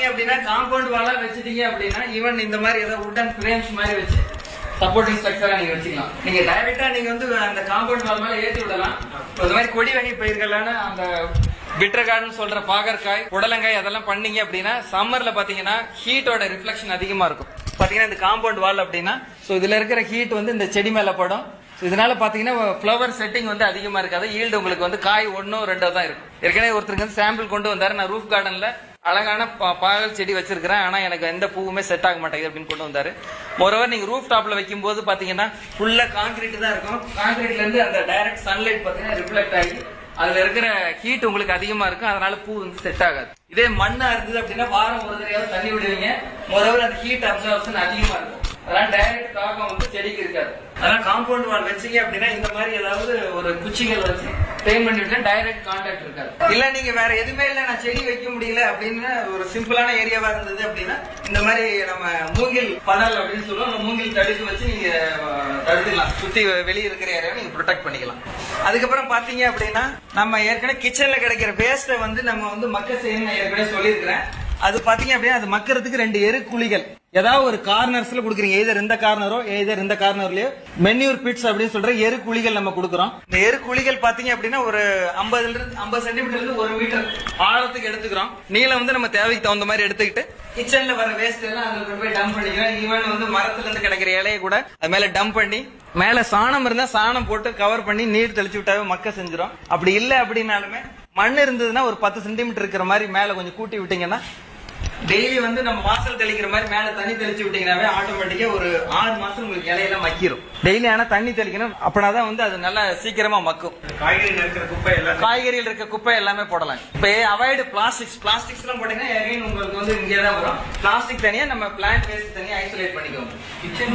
அப்படின்னா காம்பவுண்ட் வாலா வச்சுட்டீங்க அப்படின்னா ஈவன் இந்த மாதிரி ஏதாவது உட்டன் ஃப்ரேம்ஸ் மாதிரி வச்சு சப்போர்ட்டிங் ஸ்ட்ரக்சரா நீங்க வச்சுக்கலாம் நீங்க டைரக்டா நீங்க வந்து அந்த காம்பவுண்ட் வால் மேல ஏத்தி விடலாம் இப்ப இந்த மாதிரி கொடி வகை பயிர்களான அந்த பிட்டர் கார்டன் சொல்ற பாகற்காய் புடலங்காய் அதெல்லாம் பண்ணீங்க அப்படின்னா சம்மர்ல பாத்தீங்கன்னா ஹீட்டோட ரிஃப்ளெக்ஷன் அதிகமா இருக்கும் பாத்தீங்கன்னா இந்த காம்பவுண்ட் வால் அப்படின்னா சோ இதுல இருக்கிற ஹீட் வந்து இந்த செடி மேல படும் So, இதனால பாத்தீங்கன்னா ஃபிளவர் செட்டிங் வந்து அதிகமா இருக்காது ஈல்டு உங்களுக்கு வந்து காய் ஒன்னோ ரெண்டோ தான் இருக்கும் ஏற்கனவே ஒருத்தருக்கு வந்து சாம்பிள் கொண்டு வந்தாரு நான் ரூஃப் கார்டன்ல அழகான பா- பாகல் செடி வச்சிருக்கிறேன் ஆனா எனக்கு எந்த பூவுமே செட் ஆக மாட்டேங்குது அப்படின்னு கொண்டு வந்தாரு மொரவர் நீங்க ரூஃப் டாப்ல வைக்கும் போது பாத்தீங்கன்னா ஃபுல்லா கான்கிரீட் தான் இருக்கும் கான்கிரீட்ல இருந்து அந்த டைரக்ட் சன்லைட் பாத்தீங்கன்னா ரிஃப்ளெக்ட் ஆகி அதுல இருக்கிற ஹீட் உங்களுக்கு அதிகமா இருக்கும் அதனால பூ வந்து செட் ஆகாது இதே மண்ணா இருந்தது அப்படின்னா வாரம் ஒரு தடவையாவது தண்ணி விடுவீங்க மொரவர் அந்த ஹீட் அப்சர்வன் அதிகமா இருக்கும் அதெல்லாம் டைரக்ட் தாக்கம் வந்து செடிக்கு இருக்காது அதெல்லாம் காம்பவுண்ட் வால் வச்சீங்க அப்படின்னா இந்த மாதிரி ஏதாவது ஒரு குச்சிகள் வச்சு ட்ரெயின் பண்ணிட்டு டைரக்ட் கான்டாக்ட் இருக்காது இல்ல நீங்க வேற எதுவுமே இல்ல நான் செடி வைக்க முடியல அப்படின்னு ஒரு சிம்பிளான ஏரியாவா இருந்தது அப்படின்னா இந்த மாதிரி நம்ம மூங்கில் பனல் அப்படின்னு சொல்லுவோம் அந்த மூங்கில் தடுக்கு வச்சு நீங்க அஹ், தடுத்துக்கலாம் சுத்தி வெளியே இருக்கிற ஏரியாவை நீங்க ப்ரொடெக்ட் பண்ணிக்கலாம் அதுக்கப்புறம் பாத்தீங்க அப்படின்னா நம்ம ஏற்கனவே கிச்சன்ல கிடைக்கிற வேஸ்ட்டை வந்து நம்ம வந்து மக்க செய்யணும் நான் ஏற்கனவே சொல்லியிருக்கிறேன் அது பாத்தீங்க அப்படின்னா அது மக்கறதுக்கு ரெண்டு எருக்குழிகள் ஏதாவது ஒரு கார்னர்ஸ்ல கொடுக்குறீங்க எதர் இந்த கார்னரோ எதர் இந்த கார்னர்லயோ மென்யூர் பிட்ஸ் அப்படின்னு சொல்ற எரு குழிகள் நம்ம கொடுக்குறோம் இந்த எரு குழிகள் பாத்தீங்க அப்படின்னா ஒரு ஐம்பதுல இருந்து ஐம்பது சென்டிமீட்டர்ல இருந்து ஒரு மீட்டர் ஆழத்துக்கு எடுத்துக்கிறோம் நீளம் வந்து நம்ம தேவைக்கு தகுந்த மாதிரி எடுத்துக்கிட்டு கிச்சன்ல வர வேஸ்ட் எல்லாம் அதுல கொண்டு போய் டம்ப் பண்ணிக்கிறோம் ஈவன் வந்து மரத்துல இருந்து கிடைக்கிற இலையை கூட அது மேல டம்ப் பண்ணி மேல சாணம் இருந்தா சாணம் போட்டு கவர் பண்ணி நீர் தெளிச்சு விட்டாவே மக்க செஞ்சிரும் அப்படி இல்ல அப்படின்னாலுமே மண் இருந்ததுன்னா ஒரு பத்து சென்டிமீட்டர் இருக்கிற மாதிரி மேல கொஞ்சம் கூட்டி விட்டீங்கன்னா டெய்லி வந்து நம்ம வாசல் தெளிக்கிற மாதிரி மேல தண்ணி தெளிச்சு விட்டீங்கன்னாவே ஆட்டோமேட்டிக்கா ஒரு ஆறு மாசம் உங்களுக்கு இலையெல்லாம் மக்கிரும் டெய்லி ஆனா தண்ணி தெளிக்கணும் அப்படின்னாதான் வந்து அது நல்லா சீக்கிரமா மக்கும் காய்கறியில் இருக்கிற குப்பை எல்லாம் காய்கறியில் இருக்க குப்பை எல்லாமே போடலாம் இப்ப அவாய்டு பிளாஸ்டிக்ஸ் பிளாஸ்டிக்ஸ் எல்லாம் போட்டீங்கன்னா again உங்களுக்கு வந்து இங்கே தான் வரும் பிளாஸ்டிக் தனியா நம்ம பிளான்ட் வேஸ்ட் தனியா ஐசோலேட் பண்ணிக்கோங்க கிச்சன்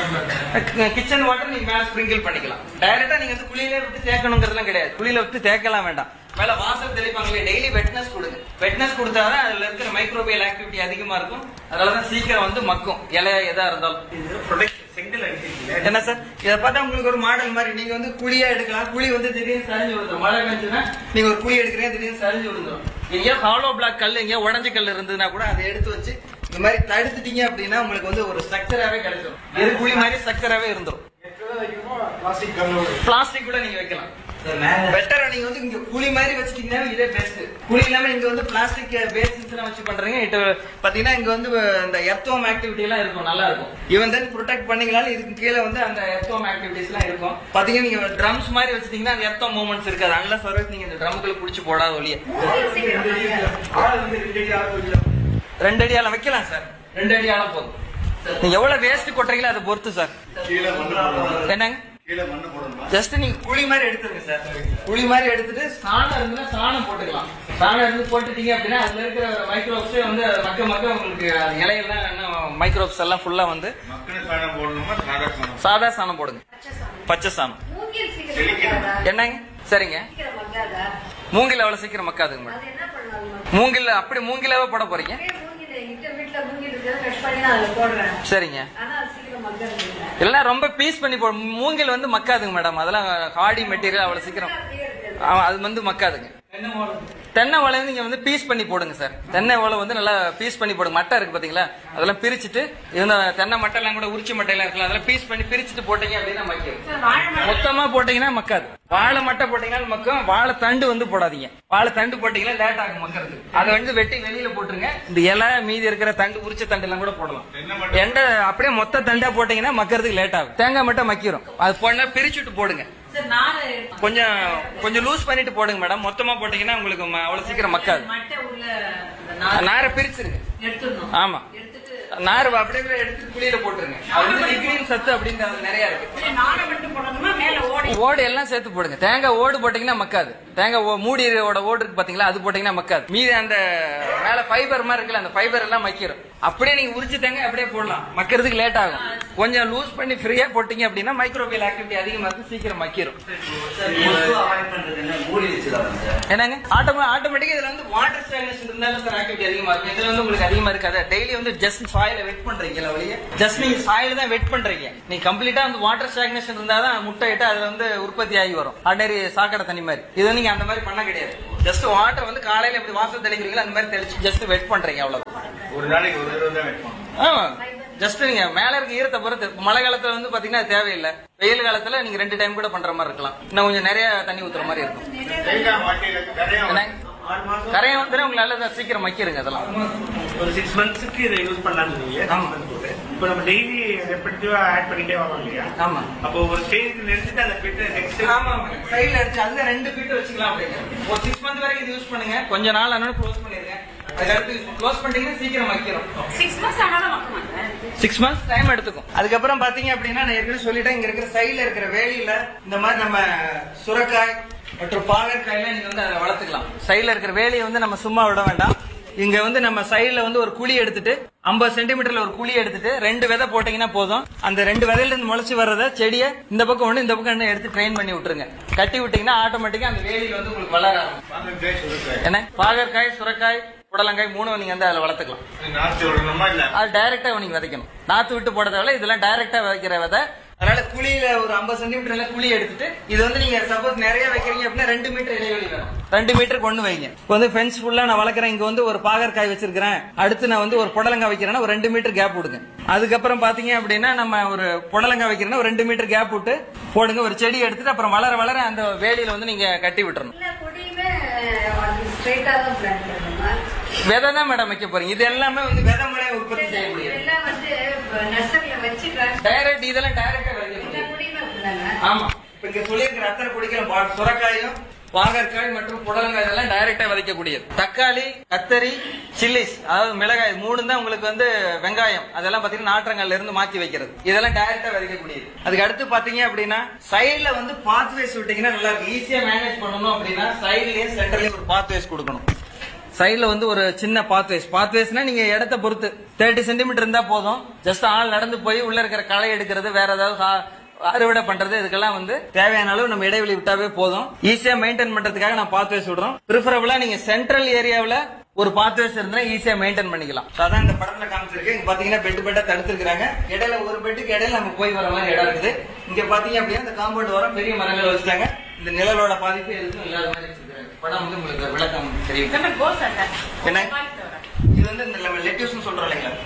வாட்டர் கிச்சன் வாட்டர் நீங்க மேல ஸ்ப்ரிங்கிள் பண்ணிக்கலாம் டைரக்டா நீங்க வந்து குழியில விட்டு தேக்கணுங்கிறதுலாம் கிடையாது குழியில விட்டு தேக்கலாம் வேண்டாம் மேல வாசல் தெளிப்பாங்களே டெய்லி வெட்னஸ் கொடுங்க வெட்னஸ் கொடுத்தாதான் அதுல இருக்கிற மைக்ரோபியல் ஆக்டிவிட்டி அதிகமா இருக்கும் அதனாலதான் சீக்கிரம் வந்து மக்கும் இலை எதா இருந்தாலும் ப்ரொடக்ட் செங்கல் அடிக்கிறீங்களே என்ன சார் இதை பார்த்தா உங்களுக்கு ஒரு மாடல் மாதிரி நீங்க வந்து குழியா எடுக்கலாம் குழி வந்து திடீர்னு சரிஞ்சு விழுந்துரும் மழை பெஞ்சுன்னா நீங்க ஒரு குழி எடுக்கிறீங்க திடீர்னு சரிஞ்சு விழுந்துரும் எங்கேயோ ஹாலோ பிளாக் கல் எங்கேயோ உடஞ்ச கல் இருந்ததுன்னா கூட அதை எடுத்து வச்சு இந்த மாதிரி தடுத்துட்டீங்க அப்படின்னா உங்களுக்கு வந்து ஒரு ஸ்ட்ரக்சராவே கிடைச்சிடும் எரு குழி மாதிரி ஸ்ட்ரக்சராவே இருந்துரும் பிளாஸ்டிக் கல்லோடு பிளாஸ்டிக் கூட நீங்க வைக்கலாம் பெட்டரா நீங்க வந்து இங்க குழி மாதிரி வச்சிட்டீங்கன்னா இதே பெஸ்ட் குழி இல்லாம இங்க வந்து பிளாஸ்டிக் பேசின்ஸ் எல்லாம் வச்சு பண்றீங்க இது பாத்தீங்கன்னா இங்க வந்து இந்த எர்த்தோம் ஆக்டிவிட்டி எல்லாம் இருக்கும் நல்லா இருக்கும் ஈவன் தென் ப்ரொடெக்ட் பண்ணீங்களாலும் இதுக்கு கீழே வந்து அந்த எர்த்தோம் ஆக்டிவிட்டிஸ் எல்லாம் இருக்கும் பாத்தீங்கன்னா நீங்க ட்ரம்ஸ் மாதிரி வச்சிட்டீங்கன்னா அந்த எர்த்தோம் மூவ்மெண்ட்ஸ் இருக்காது அன்ல சர்வீஸ் நீங்க இந்த ட்ரம்குள்ள புடிச்சு போடாத ஒழிய ஆள் வந்து ரெண்டு அடி ஆள் வைக்கலாம் ரெண்டு அடியால வைக்கலாம் சார் ரெண்டு அடியால போதும் நீங்க எவ்வளவு வேஸ்ட் கொட்டுறீங்களோ அதை பொறுத்து சார் கீழே மண்ணு போடணும் என்னங்க கீழே மண்ணு போடணுமா ஜஸ்ட் நீங்க குழி மாதிரி எடுத்துருங்க சார் குழி மாதிரி எடுத்துட்டு சாணம் இருந்துன்னா சாணம் போட்டுக்கலாம் சாணம் இருந்து போட்டுட்டீங்க அப்படின்னா அதுல இருக்கிற மைக்ரோப்ஸே வந்து மக்க மக்க உங்களுக்கு அது இலையெல்லாம் மைக்ரோப்ஸ் எல்லாம் ஃபுல்லா வந்து மக்கள் சாணம் போடணுமா சாதா சாணம் சாதா சாணம் போடுங்க பச்சை சாணம் மூங்கில் சீக்கிரம் மக்காதா? என்னங்க சரிங்க சீக்கிரம் மக்காதா? மூங்கில் அவ்வளவு சீக்கிரம் மக்காதுங்க மேடம் அது என்ன பண்ணலாம்? மூங்கில் அப்படி மூங்கிலாவே போட போறீங்க அப்படியே மூங்கில் எங்கிட்ட வீட்டுல மூங்கில் இருக்கிறத cut பண்ணி நான் அதுல போடுறேன். சரிங்க ஆனா அது சீக்கிரம் மக்கறது இல்ல. இல்லைன்னா ரொம்ப பீஸ் பண்ணி போ மூங்கில் வந்து மக்காதுங்க மேடம் அதெல்லாம் ஹார்டி மெட்டீரியல் அவ்வளவு சீக்கிரம் அப்படியே இருக்குது. ஆமா, அது வந்து மக்காதுங்க தென்னை ஓலை நீங்க வந்து பீஸ் பண்ணி போடுங்க சார் தென்னை ஓலை வந்து நல்லா பீஸ் பண்ணி போடுங்க மட்டை இருக்கு பாத்தீங்களா அதெல்லாம் பிரிச்சுட்டு இந்த தென்னை மட்டை எல்லாம் கூட உரிச்சி மட்டை எல்லாம் இருக்கலாம் அதெல்லாம் பீஸ் பண்ணி பிரிச்சுட்டு போட்டீங்க அப்படின்னா மக்கும் சார், வாழை மரம் மொத்தமா போட்டீங்கன்னா மக்காது வாழை மட்டை போட்டீங்கன்னா மக்கும் வாழை தண்டு வந்து போடாதீங்க வாழை தண்டு போட்டீங்கன்னா லேட் ஆகும் மக்கறது அதை வந்து வெட்டி வெளியில போட்டுருங்க இந்த இலை மீதி இருக்கிற தண்டு உரிச்ச தண்டு எல்லாம் கூட போடலாம் எண்ட அப்படியே மொத்த தண்டா போட்டீங்கன்னா மக்கறதுக்கு லேட் ஆகும் தேங்காய் மட்டும் மக்கிரும் அது போனா பிரிச்சுட்டு போடுங்க சார், நாரை கொஞ்சம் கொஞ்சம் லூஸ் பண்ணிட்டு போடுங்க மேடம் மொத்தமா போட்டீங்கன்னா உங்களுக்கு ம- அவ்வளவு சீக்கிரம் மக்காது மட்டை உள்ள அந்த நாரை நாரை பிரிச்சிருங்க எடுத்துடணும். ஆமா எடுத்துட்டு நார் அப்படியே எடுத்து குழியில போட்டுருங்க அது வந்து நிக்ரீன் சத்து அப்படின்றது நிறைய இருக்கு இல்ல, நாரை மட்டும் போடணுமா மேல ஓடி ஓடு எல்லாம் சேர்த்து போடுங்க தேங்காய் ஓடு போட்டீங்கன்னா மக்காது தேங்காய் ஓ- மூடியோட ஓடு இருக்கு பாத்தீங்களா அது போட்டீங்கன்னா மக்காது மீதி அந்த மேல ஃபைபர் மாதிரி இருக்குல்ல அந்த ஃபைபர் எல்லாம் மக்கிரும் அப்படியே நீங்க உரிச்சு தேங்காய் அப்படியே போடலாம் மக்கறதுக்கு லேட் ஆகும் கொஞ்சம் லூஸ் பண்ணி ஃப்ரீயா போட்டீங்க அப்படின்னா மைக்ரோபியல் ஆக்டிவிட்டி அதிகமா இருக்கு சீக்கிரம் மக்கிரும் என்னங்க ஆட்டோமே ஆட்டோமேட்டிக்கா இதுல வந்து வாட்டர் ஸ்டாக்னேஷன் இருந்தாலும் சார் ஆக்டிவிட்டி அதிகமா இருக்கும் இதுல வந்து உங்களுக்கு அதிகமா இருக்காது டெய்லி வந்து ஜஸ்ட் சாயில வெட் பண்றீங்களா வழியே ஜஸ்ட் நீங்க சாயில தான் வெட் பண்றீங்க நீங்க கம்ப்ளீட்டா வந்து வாட்டர் ஸ்டாக்னேஷன் இருந்தா தான் முட்டை இட்டு அதுல வந்து உற்பத்தி ஆகி வரும் ஆர்டினரி சாக்கடை தண்ணி மாதிரி இது நீங்க அந்த மாதிரி பண்ண கிடையாது ஜஸ்ட் வாட்டர் வந்து காலையில எப்படி வாசல் தெளிக்கிறீங்களோ அந்த மாதிரி தெளிச்சு ஜஸ்ட் வெட் பண்றீங்க அவ்வளவு ஒரு நாளைக்கு ஒரு தடவை தான் வைப்போம் ஆமா ஜஸ்ட் நீங்க மேல இருக்க ஈரத்தை பொறுத்து மழை காலத்துல வந்து பாத்தீங்கன்னா அது தேவையில்லை வெயில் காலத்துல நீங்க ரெண்டு டைம் கூட பண்ற மாதிரி இருக்கலாம் இன்னும் கொஞ்சம் நிறைய தண்ணி ஊத்துற மாதிரி இருக்கும் தேங்காய் மாட்டியில கரையான் என்ன? ஆறு மாசம் கரையை வந்து உங்களால இதை சீக்கிரம் மக்கிருங்க அதெல்லாம் ஒரு சிக்ஸ் மந்த்ஸ்க்கு இதை யூஸ் பண்ணலாம்னு சொன்னீங்க ஆமா. இப்போ நம்ம டெய்லி ரெப்படிட்டிவா ஆட் பண்ணிட்டே வரோம் இல்லையா ஆமா அப்போ ஒரு ஸ்டேஜ் நிறுத்திட்டு அந்த பிட்டு நெக்ஸ்ட் ஆமா சைடுல அடிச்சு அதுல ரெண்டு பீட் வச்சுக்கலாம் அப்படிங்க ஒரு சிக்ஸ் மந்த் வரைக்கும் இது யூஸ் பண்ணுங்க கொஞ்ச நாள் ஆனாலும் க்ளோஸ் பண்ணிருங்க அதுக்கடுத்து க்ளோஸ் பண்ணிட்டீங்கன்னா சீக்கிரம் வைக்கிறோம் சிக்ஸ் மந்த்ஸ் ஆனாலும் வைக்க மாட்டேன் சிக்ஸ் மந்த்ஸ் டைம் எடுத்துக்கும் அதுக்கப்புறம் பாத்தீங்க அப்படின்னா நான் ஏற்கனவே சொல்லிட்டேன் இங்க இருக்கிற சைடுல இருக்கிற வேலியில இந்த மாதிரி நம்ம சுரக்காய் மற்றும் பாகற்காயெல்லாம் நீங்க வந்து அதை வளர்த்துக்கலாம் சைடுல இருக்கிற வேலியை வந்து நம்ம சும்மா விட வேண்டாம் இங்க வந்து நம்ம சைடுல வந்து ஒரு குழி எடுத்துட்டு 50 சென்டிமீட்டர்ல ஒரு குழி எடுத்துட்டு ரெண்டு விதை போட்டீங்கன்னா போதும் அந்த ரெண்டு விதையில இருந்து முளைச்சு வர்றத செடியை இந்த பக்கம் ஒண்ணு இந்த பக்கம் ஒண்ணு எடுத்து ட்ரெயின் பண்ணி விட்டுருங்க கட்டி விட்டீங்கன்னா ஆட்டோமேட்டிக்கா அந்த வேலியில வந்து உங்களுக்கு வளர ஆரம்பிக்கும் பாகற்காய் சுரக்காய் என்ன பாகற்காய் சுரக்காய் புடலங்காய் மூணும் நீங்க வந்து அதுல வளர்த்துக்கலாம் இது நாற்று விடணுமா இல்ல அது டைரக்டா நீங்க விதைக்கணும் நாத்து விட்டு போடுறத விட இதெல்லாம் டைரக்டா விதைக்கிற விதை அதனால குழியில ஒரு 50 சென்டிமீட்டர்ல குழி எடுத்துட்டு இது வந்து நீங்க சப்போஸ் நிறைய வைக்கிறீங்க அப்படின்னா ரெண்டு மீட்டர் இடைவெளி வேணும் ரெண்டு மீட்டருக்கு ஒண்ணு வைங்க இப்போ வந்து ஃபென்ஸ் ஃபுல்லா நான் வளர்க்குறேன் இங்க வந்து ஒரு பாகற்காய் வச்சிருக்கிறேன் அடுத்து நான் வந்து ஒரு புடலங்காய் வைக்கிறேன்னா ஒரு ரெண்டு மீட்டர் கேப் விடுங்க அதுக்கப்புறம் பாத்தீங்க அப்படின்னா நம்ம ஒரு புடலங்காய் வைக்கிறேன்னா ஒரு ரெண்டு மீட்டர் கேப் விட்டு போடுங்க ஒரு செடி எடுத்துட்டு அப்புறம் வளர வளர அந்த வேலியில வந்து நீங்க கட்டி விட்டுறணும் எல்லா கொடியுமே ஸ்ட்ரெயிட்டா தான் பிளான் பண்ணணுமா விதை தான் மேடம் வைக்க போறீங்க இது எல்லாமே வந்து விதை முறையை உற்பத்தி செய்யக்கூடியது இதெல்லாம் வந்து நர்சரியில வச்சு transfer- டைரக்ட் இதெல்லாம் டைரக்டா விதைக்க எல்லா முடியும் கொடியுமே அப்படிதானே ஆமா இப்ப இங்க சொல்லியிருக்கிற அத்தனை குடிக்கிற பா- சுரக்காயும் பாகற்காய் மற்றும் புடலங்காய் இதெல்லாம் டைரக்டா விதைக்கக்கூடியது தக்காளி கத்தரி சில்லிஸ் அதாவது மிளகாய் மூணு தான் உங்களுக்கு வந்து வெங்காயம் அதெல்லாம் பாத்தீங்கன்னா நாற்றங்கள்ல இருந்து மாத்தி வைக்கிறது இதெல்லாம் டைரக்டா விதைக்கக்கூடியது அதுக்கு அடுத்து பாத்தீங்க அப்படின்னா சைடுல வந்து பாத்வேஸ் விட்டீங்கன்னா நல்லா இருக்கும் ஈஸியா மேனேஜ் பண்ணணும் அப்படின்னா சைட்லயும் சென்டர்லயும் ஒரு பாத்வேஸ் கொடுக்கணும் சைடுல வந்து ஒரு சின்ன பாத்வேஸ் பாத்வேஸ்னா நீங்க இடத்த பொறுத்து தேர்ட்டி சென்டிமீட்டர் இருந்தா போதும் ஜஸ்ட் ஆள் நடந்து போய் உள்ள இருக்கிற களை எடுக்கிறது வேற ஏதாவது ஹா- அறுவடை பண்றது இதுக்கெல்லாம் வந்து தேவையான அளவு நம்ம இடைவெளி விட்டாவே போதும் ஈஸியா மெயின்டைன் பண்றதுக்காக நான் பாத்வேஸ் விடுறோம் ப்ரிஃபரபிளா நீங்க சென்ட்ரல் ஏரியாவுல ஒரு பாத்வேஸ் இருந்தா ஈஸியா மெயின்டைன் பண்ணிக்கலாம் So, அதான் இந்த படத்துல காமிச்சிருக்கு இங்க பாத்தீங்கன்னா பெட் பெட்டா தடுத்துருக்காங்க இடையில ஒரு பெட்டுக்கு இடையில நம்ம போய் வர மாதிரி இடம் இருக்குது இங்க பாத்தீங்க அப்படின்னா இந்த காம்பவுண்ட் வர பெரிய மரங்கள் வச்சுட்டாங்க இந்த நிழலோட பாதிப்பு எதுவும் இல்லாத மாதிரி வச்சிருக்காங்க படம் வந்து உங்களுக்கு விளக்கம் தெரியும் நம்ம கோஸ் அட்டை என்ன இது வந்து இந்த நம்ம லெட்யூஸ் சொல்றோம் இல்லைங்களா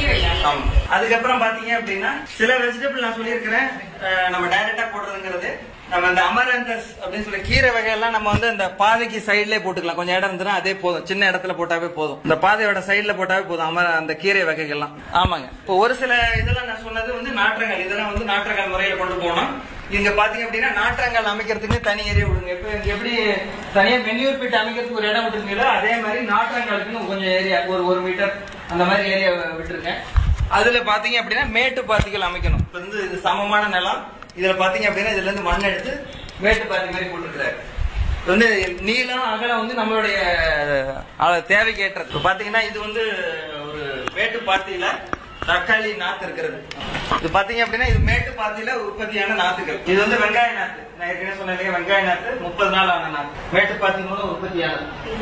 ஆமா அதுக்கப்புறம் பாத்தீங்க அப்படின்னா சில வெஜிடபிள் நான் சொல்லியிருக்கிறேன் அஹ், நம்ம டைரக்டா போடுறதுங்கிறது நம்ம இந்த அமரந்தஸ் அப்படின்னு சொல்லி கீரை வகையெல்லாம் நம்ம வந்து இந்த பாதைக்கு சைட்லயே போட்டுக்கலாம் கொஞ்சம் இடம் இருந்துன்னா அதே போதும் சின்ன இடத்துல போட்டாவே போதும் இந்த பாதையோட சைடுல போட்டாவே போதும் அமர அந்த கீரை வகைகள்லாம் ஆமாங்க இப்போ ஒரு சில இதெல்லாம் நான் சொன்னது வந்து நாற்றங்கள் இதெல்லாம் வந்து நாற்றங்கள் முறையில கொண்டு போகணும் இங்க பாத்தீங்க அப்படின்னா நாற்றங்கள் அமைக்கிறதுக்கு தனி ஏரியா விடுங்க இப்ப இங்க எப்படி தனியா மென்யூர் பிட் அமைக்கிறதுக்கு ஒரு இடம் விட்டுருக்கீங்களோ அதே மாதிரி நாற்றங்களுக்குன்னு கொஞ்சம் ஏரியா ஒரு ஒரு மீட்டர் அந்த மாதிரி ஏரியா விட்டுருக்கேன் அதுல பாத்தீங்க அப்படின்னா மேட்டு பாத்திகள் அமைக்கணும் இப்ப வந்து இது சமமான நிலம் இதுல பாத்தீங்க அப்படின்னா இதுல இருந்து மண் எடுத்து மேட்டு பாத்தி மாதிரி போட்டுருக்காரு இது வந்து நீளம் அகலம் வந்து நம்மளுடைய அஹ், தேவைக்கு ஏற்றது இப்ப பாத்தீங்கன்னா இது வந்து ஒரு மேட்டு பாத்தியில தக்காளி நாத்து இருக்கிறது இது பாத்தீங்க அப்படின்னா இது மேட்டு பாத்தியில உற்பத்தியான நாத்துகள் இது வந்து வெங்காய நாத்து நான் ஏற்கனவே சொன்னேன் இல்லையா, வெங்காய நாத்து முப்பது நாள் ஆன நாத்து மேட்டு பாத்தி மூலம் உற்பத்தியானது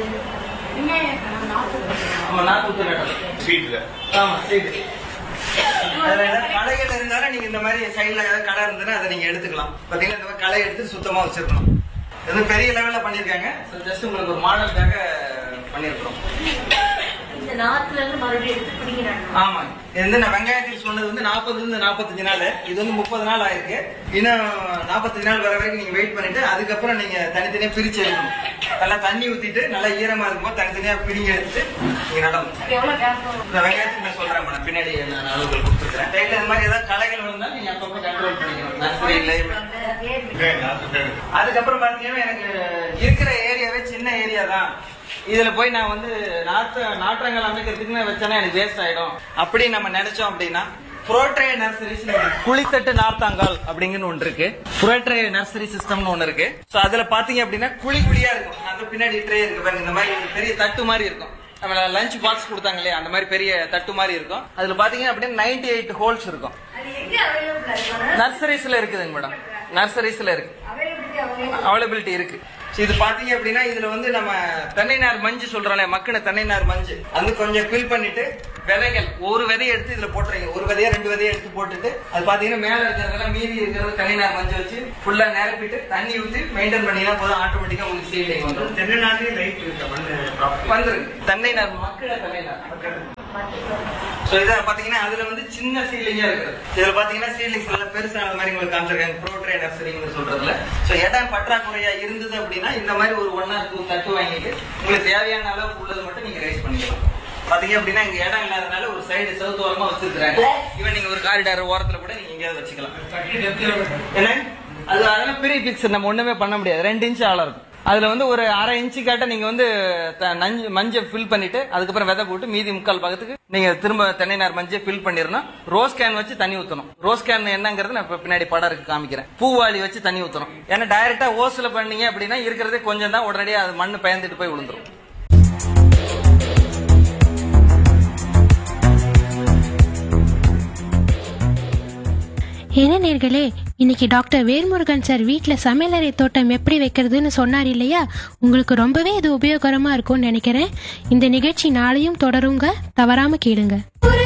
ஆமா நாத்து ஊத்து நட்டது வீட்டுல ஆமா சரி அதுல ஏதாவது களைகள் இருந்தாலும் நீங்க இந்த மாதிரி சைடுல ஏதாவது கடை இருந்ததுன்னா அதை நீங்க எடுத்துக்கலாம் பாத்தீங்கன்னா இந்த மாதிரி களை எடுத்து சுத்தமா வச்சிருக்கணும் இது வந்து பெரிய லெவல்ல பண்ணிருக்காங்க ஜஸ்ட் உங்களுக்கு ஒரு மாடலுக்காக பண்ணிருக்கிறோம் இந்த நாத்துல இருந்து மறுபடியும் எடுத்து பிடிக்கிறாங்க ஆமா இது வந்து நான் வெங்காயத்தில் சொன்னது வந்து நாற்பதுல இருந்து நாற்பத்தஞ்சு நாள் இது வந்து முப்பது நாள் ஆயிருக்கு இன்னும் நாற்பத்தஞ்சு நாள் வர வரைக்கும் நீங்க வெயிட் பண்ணிட்டு அதுக்கப்புறம் நீங்க தனித்தனியா பிரிச்சு எடுக்கணும் நல்லா தண்ணி ஊத்திட்டு நல்லா ஈரமா இருக்கும்போது தனித்தனியா பிடிங்கி எடுத்துட்டு நீங்க நடணும் எவ்வளவு கேப் இந்த வெங்காயத்துக்கு நான் சொல்றேன் மேடம் பின்னாடி நான் அளவுகள் கொடுத்துருக்கேன் டைட்ல இந்த மாதிரி ஏதாவது களைகள் இருந்தா நீங்க அப்பப்போ கண்ட்ரோல் பண்ணிக்கணும் நர்சரி இல்லை வெங்காயம் நாற்று தேவை. அதுக்கப்புறம் பாத்தீங்கன்னா எனக்கு இருக்கிற ஏரியாவே சின்ன ஏரியா தான் இதுல போய் நான் வந்து நாற்று நாற்றங்கள் அமைக்கிறதுக்கு நான் வச்சேன்னா எனக்கு வேஸ்ட் ஆயிடும் அப்படி நம்ம நினைச்சோம் அப்படின்னா புரோட்ரே நர்சரிஸ் குளித்தட்டு நார்த்தாங்கால் அப்படிங்கன்னு ஒன்று இருக்கு புரோட்ரே நர்சரி சிஸ்டம்னு ஒன்று இருக்கு சோ அதுல பாத்தீங்க அப்படின்னா குழி குழியா இருக்கும் அந்த பின்னாடி ட்ரே இருக்கு பாருங்க இந்த மாதிரி பெரிய தட்டு மாதிரி இருக்கும் நம்ம லஞ்ச் பாக்ஸ் கொடுத்தாங்க இல்லையா அந்த மாதிரி பெரிய தட்டு மாதிரி இருக்கும் அதுல பாத்தீங்கன்னா அப்படின்னா நைன்டி எயிட் ஹோல்ஸ் இருக்கும் அது எங்க அவைலபிள் இருக்கு நர்சரிஸ்ல இருக்குதுங்க மேடம் நர்சரிஸ்ல இருக்கு அவைலபிலிட்டி அவைலபிள் அவைலபிலிட்டி இருக்கு So இது பாத்தீங்க அப்படின்னா இதுல வந்து நம்ம தென்னை நார் மஞ்சு சொல்றோம்ல மக்கின தென்னை நார் மஞ்சு அது கொஞ்சம் ஃபில் பண்ணிட்டு விதைகள் ஒரு விதையை எடுத்து இதுல போட்டுறீங்க ஒரு விதையை ரெண்டு விதையை எடுத்து போட்டுட்டு அது பாத்தீங்கன்னா மேல இருக்கிறதெல்லாம் மீதி இருக்கிறது தென்னை நார் மஞ்சு வச்சு ஃபுல்லா நிரப்பிட்டு தண்ணி ஊத்தி மெயின்டைன் பண்ணினா போதும் ஆட்டோமேட்டிக்கா உங்களுக்கு சீடிங் வந்துடும் தென்னை நாட்டிலே லைட் இருக்கு மண் ப்ராப்பர்ட்டி வந்துருங்க தென்னை நார் மக்கின தென்னை நார் ஸோ இதை பாத்தீங்கன்னா அதுல வந்து சின்ன சீலிங்கா இருக்கு இதுல பாத்தீங்கன்னா சீலிங்ஸ் எல்லாம் பெருசான மாதிரி உங்களுக்கு காமிச்சிருக்காங்க ப்ரோ ட்ரைனர் சரிங்க சொல்றதுல ஸோ இடம் பற்றாக்குறையா இருந்தது அப்படின்னா இந்த மாதிரி ஒரு ஒன் ஆர் டூ தட்டு வாங்கிட்டு உங்களுக்கு தேவையான அளவுக்கு உள்ளது மட்டும் நீங்க ரைஸ் பண்ணிக்கலாம் பாத்தீங்க அப்படின்னா இங்க இடம் இல்லாதனால ஒரு சைடு சவுத் ஓரமா வச்சிருக்காங்க இவன் நீங்க ஒரு காரிடார் ஓரத்துல கூட நீங்க எங்கேயாவது வச்சுக்கலாம் என்ன அது அதெல்லாம் பெரிய பிக்சர் நம்ம ஒண்ணுமே பண்ண முடியாது ரெண்டு இன்ச் ஆழம் இருக்கும் அதுல வந்து ஒரு அரை இன்ச்சு காட்ட நீங்க வந்து த- நஞ்சு மஞ்சள் ஃபில் பண்ணிட்டு அதுக்கப்புறம் விதை போட்டு மீதி முக்கால் பக்கத்துக்கு நீங்க திரும்ப தென்னை நார் மஞ்சள் ஃபில் பண்ணிடணும் ரோஸ் கேன் வச்சு தண்ணி ஊத்தணும் ரோஸ் கேன் என்னங்கிறது நான் இப்ப பின்னாடி படம் இருக்கு காமிக்கிறேன் பூவாளி வச்சு தண்ணி ஊத்தணும் ஏன்னா டைரக்டா ஓஸ்ல பண்ணீங்க அப்படின்னா இருக்கிறதே கொஞ்சம் தான் உடனடியா அது மண்ணு பயந்துட்டு போய் விழுந்துரும் என்ன நேர்களே இன்னைக்கு டாக்டர் வேல்முருகன் சார் வீட்டில் சமையலறை தோட்டம் எப்படி வைக்கிறதுன்னு சொன்னார் இல்லையா உங்களுக்கு ரொம்பவே இது உபயோகரமா இருக்கும்னு நினைக்கிறேன் இந்த நிகழ்ச்சி நாளையும் தொடருங்க தவறாம கேளுங்க ஒரு